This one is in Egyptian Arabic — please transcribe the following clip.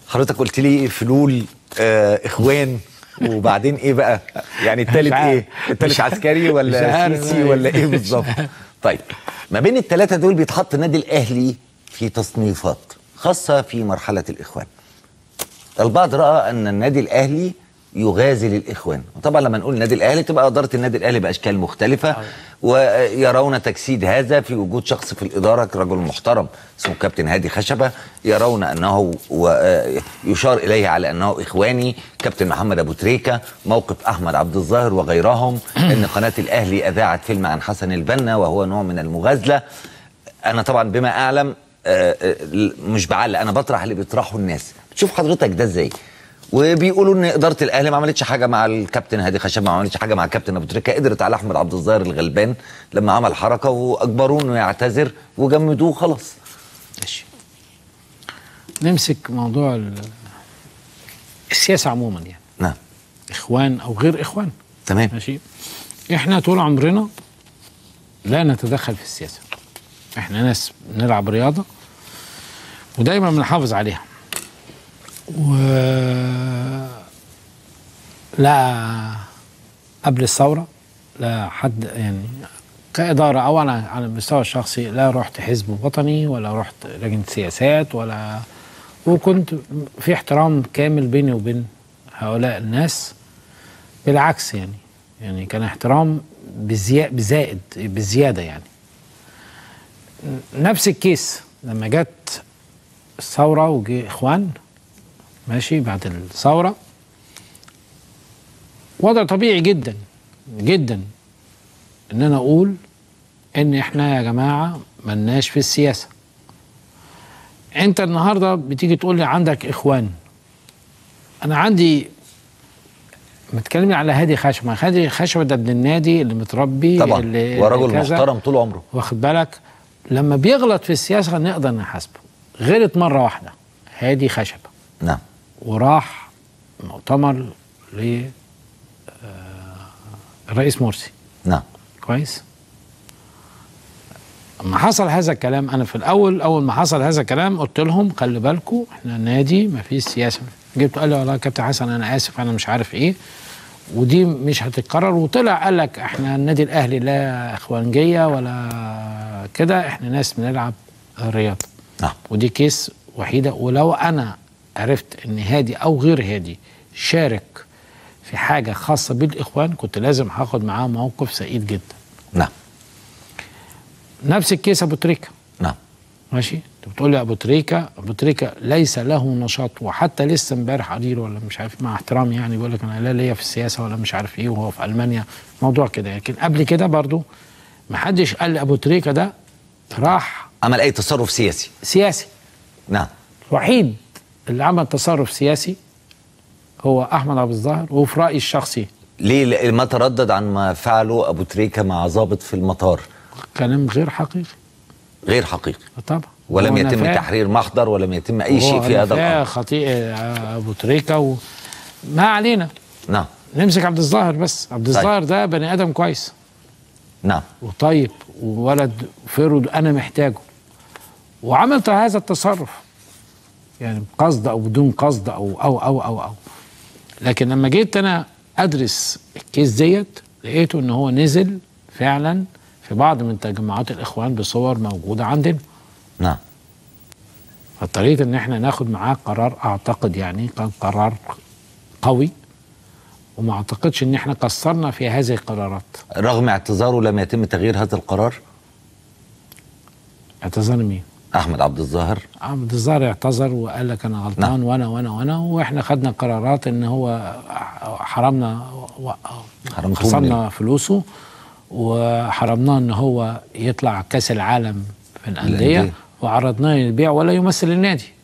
حضرتك قلت لي فلول آه اخوان وبعدين ايه بقى يعني التالت مش عارف. ايه التالت مش عارف. عسكري مش ولا عارف. سيسي ولا ايه بالظبط طيب ما بين الثلاثه دول بيتحط النادي الاهلي في تصنيفات خاصه في مرحله الاخوان البعض راى ان النادي الاهلي يغازل الاخوان وطبعا لما نقول النادي الاهلي تبقى اداره النادي الاهلي باشكال مختلفه ويرون تجسيد هذا في وجود شخص في الاداره رجل محترم اسمه كابتن هادي خشبه يرون انه و- يشار اليه على انه اخواني كابتن محمد ابو تريكه موقف احمد عبد الظاهر وغيرهم ان قناه الاهلي اذاعت فيلم عن حسن البنا وهو نوع من المغازله انا طبعا بما اعلم آه، آه، مش بعلق انا بطرح اللي بيطرحه الناس تشوف حضرتك ده ازاي وبيقولوا ان اداره الاهلي ما عملتش حاجه مع الكابتن هادي خشب ما عملتش حاجه مع الكابتن ابو تريكه قدرت على احمد عبد الظاهر الغلبان لما عمل حركه واجبروه انه يعتذر وجمدوه خلاص ماشي نمسك موضوع ال- السياسه عموما يعني نعم اخوان او غير اخوان تمام ماشي احنا طول عمرنا لا نتدخل في السياسه احنا ناس بنلعب رياضه ودايما بنحافظ عليها و لا قبل الثوره لا حد يعني كإدارة أو أنا على المستوى الشخصي لا رحت حزب وطني ولا رحت لجنة سياسات ولا وكنت في احترام كامل بيني وبين هؤلاء الناس بالعكس يعني يعني كان احترام بزي... بزائد بزيادة يعني نفس الكيس لما جت الثورة وجي إخوان ماشي بعد الثورة وضع طبيعي جدا جدا ان انا اقول ان احنا يا جماعه ملناش في السياسه انت النهارده بتيجي تقول لي عندك اخوان انا عندي متكلمين على هادي خشبه هادي خشبه ده ابن النادي اللي متربي طبعا اللي ورجل كذا. محترم طول عمره واخد بالك لما بيغلط في السياسه نقدر نحاسبه غلط مره واحده هادي خشبه نعم وراح مؤتمر ل آه، الرئيس مرسي نعم كويس لما حصل هذا الكلام انا في الاول اول ما حصل هذا الكلام قلت لهم خلي بالكم احنا نادي ما فيش سياسه جبت قال لي والله يا كابتن حسن انا اسف انا مش عارف ايه ودي مش هتتكرر وطلع قال لك احنا النادي الاهلي لا اخوانجيه ولا كده احنا ناس بنلعب رياضه نعم ودي كيس وحيده ولو انا عرفت ان هادي او غير هادي شارك في حاجه خاصه بالاخوان كنت لازم هاخد معاه موقف سعيد جدا نعم نفس الكيس ابو تريكه نعم ماشي انت بتقول لي ابو تريكه ابو تريكه ليس له نشاط وحتى لسه امبارح قليل ولا مش عارف مع احترامي يعني بيقول لك انا لا ليا في السياسه ولا مش عارف ايه وهو في المانيا موضوع كده لكن قبل كده برضو ما حدش قال لي ابو تريكه ده راح عمل اي تصرف سياسي سياسي نعم الوحيد اللي عمل تصرف سياسي هو احمد عبد الظاهر وفي رايي الشخصي ليه ليه ما تردد عن ما فعله ابو تريكه مع ضابط في المطار كلام غير حقيقي غير حقيقي طبعا ولم هو يتم نفاه- تحرير محضر ولم يتم اي هو شيء في هذا نفاه الامر خطيئ آه، ابو تريكه و... ما علينا نعم نمسك عبد الظاهر بس عبد الظاهر ده بني ادم كويس نعم وطيب وولد فرد انا محتاجه وعملت هذا التصرف يعني بقصد او بدون قصد او او او او او لكن لما جيت انا ادرس الكيس ديت لقيته ان هو نزل فعلا في بعض من تجمعات الاخوان بصور موجوده عندنا نعم فاضطريت ان احنا ناخد معاه قرار اعتقد يعني كان قرار قوي وما اعتقدش ان احنا قصرنا في هذه القرارات رغم اعتذاره لم يتم تغيير هذا القرار اعتذر مين؟ احمد عبد الظاهر عبد الظاهر اعتذر وقال لك انا غلطان نعم. وانا وانا وانا واحنا خدنا قرارات ان هو حرمنا و- حرمتوه خسرنا فلوسه وحرمناه ان هو يطلع كاس العالم في الانديه الأندية. وعرضناه للبيع ولا يمثل النادي